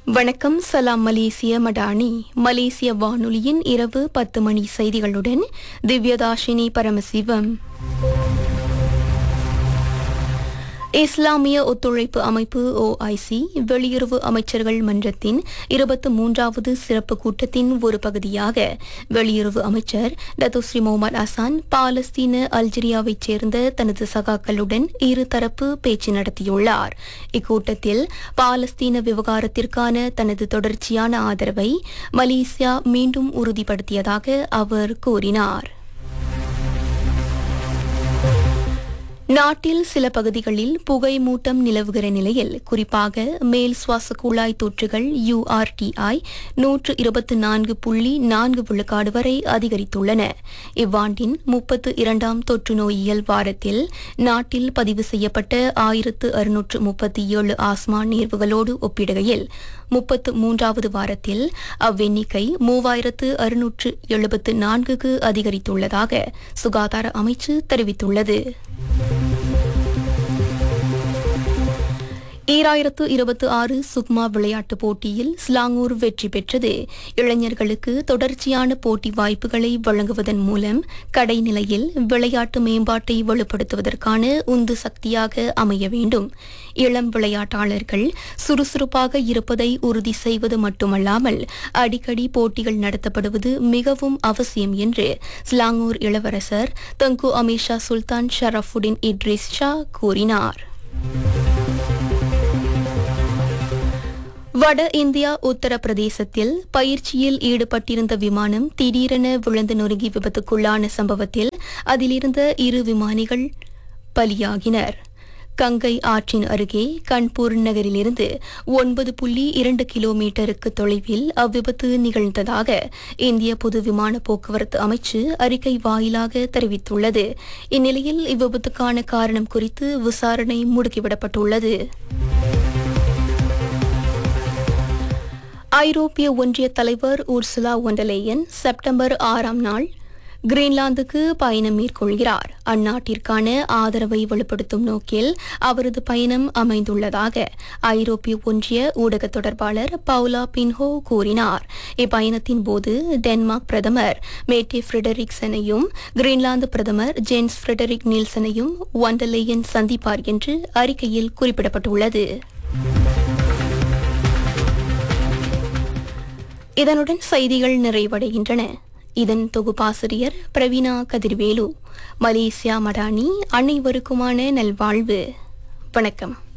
வணக்கம் சலாம் மலேசிய மடானி மலேசிய வானொலியின் இரவு பத்து மணி செய்திகளுடன் திவ்யதாஷினி பரமசிவம் இஸ்லாமிய ஒத்துழைப்பு அமைப்பு ஓஐசி வெளியுறவு அமைச்சர்கள் மன்றத்தின் இருபத்தி மூன்றாவது சிறப்பு கூட்டத்தின் ஒரு பகுதியாக வெளியுறவு அமைச்சர் டத்துஸ்ரீ முகமது அசான் பாலஸ்தீன அல்ஜீரியாவைச் சேர்ந்த தனது சகாக்களுடன் இருதரப்பு பேச்சு நடத்தியுள்ளார் இக்கூட்டத்தில் பாலஸ்தீன விவகாரத்திற்கான தனது தொடர்ச்சியான ஆதரவை மலேசியா மீண்டும் உறுதிப்படுத்தியதாக அவர் கூறினார் நாட்டில் சில பகுதிகளில் புகை மூட்டம் நிலவுகிற நிலையில் குறிப்பாக மேல் சுவாச குழாய் தொற்றுகள் யுஆர்டிஐ நூற்று இருபத்தி நான்கு புள்ளி நான்கு விழுக்காடு வரை அதிகரித்துள்ளன இவ்வாண்டின் முப்பத்து இரண்டாம் தொற்று நோயியல் வாரத்தில் நாட்டில் பதிவு செய்யப்பட்ட ஆயிரத்து அறுநூற்று முப்பத்தி ஏழு ஆஸ்மா நேர்வுகளோடு ஒப்பிடுகையில் முப்பத்து மூன்றாவது வாரத்தில் அவ்வெண்ணிக்கை மூவாயிரத்து அறுநூற்று எழுபத்து நான்குக்கு அதிகரித்துள்ளதாக சுகாதார அமைச்சு தெரிவித்துள்ளது ஈராயிரத்து இருபத்தி ஆறு சுக்மா விளையாட்டுப் போட்டியில் ஸ்லாங்கூர் வெற்றி பெற்றது இளைஞர்களுக்கு தொடர்ச்சியான போட்டி வாய்ப்புகளை வழங்குவதன் மூலம் கடைநிலையில் விளையாட்டு மேம்பாட்டை வலுப்படுத்துவதற்கான உந்து சக்தியாக அமைய வேண்டும் இளம் விளையாட்டாளர்கள் சுறுசுறுப்பாக இருப்பதை உறுதி செய்வது மட்டுமல்லாமல் அடிக்கடி போட்டிகள் நடத்தப்படுவது மிகவும் அவசியம் என்று ஸ்லாங்கூர் இளவரசர் தங்கு அமீஷா சுல்தான் ஷரஃபுடின் இட்ரிஸ் ஷா கூறினார் வட இந்தியா உத்தரப்பிரதேசத்தில் பயிற்சியில் ஈடுபட்டிருந்த விமானம் திடீரென விழுந்து நொறுங்கி விபத்துக்குள்ளான சம்பவத்தில் அதிலிருந்த இரு விமானிகள் பலியாகினர் கங்கை ஆற்றின் அருகே கண்பூர் நகரிலிருந்து ஒன்பது புள்ளி இரண்டு கிலோமீட்டருக்கு தொலைவில் அவ்விபத்து நிகழ்ந்ததாக இந்திய பொது விமான போக்குவரத்து அமைச்சு அறிக்கை வாயிலாக தெரிவித்துள்ளது இந்நிலையில் இவ்விபத்துக்கான காரணம் குறித்து விசாரணை முடுக்கிவிடப்பட்டுள்ளது ஐரோப்பிய ஒன்றிய தலைவர் உர்சுலா ஒண்டலேயன் செப்டம்பர் ஆறாம் நாள் கிரீன்லாந்துக்கு பயணம் மேற்கொள்கிறார் அந்நாட்டிற்கான ஆதரவை வலுப்படுத்தும் நோக்கில் அவரது பயணம் அமைந்துள்ளதாக ஐரோப்பிய ஒன்றிய ஊடக தொடர்பாளர் பவுலா பின்ஹோ கூறினார் இப்பயணத்தின் போது டென்மார்க் பிரதமர் மேட்டே ஃபிரெடரிக்சனையும் கிரீன்லாந்து பிரதமர் ஜேம்ஸ் ஃபிரெடரிக் நீல்சனையும் ஒண்டலேயன் சந்திப்பார் என்று அறிக்கையில் குறிப்பிடப்பட்டுள்ளது இதனுடன் செய்திகள் நிறைவடைகின்றன இதன் தொகுப்பாசிரியர் பிரவீனா கதிர்வேலு மலேசியா மடானி அனைவருக்குமான நல்வாழ்வு வணக்கம்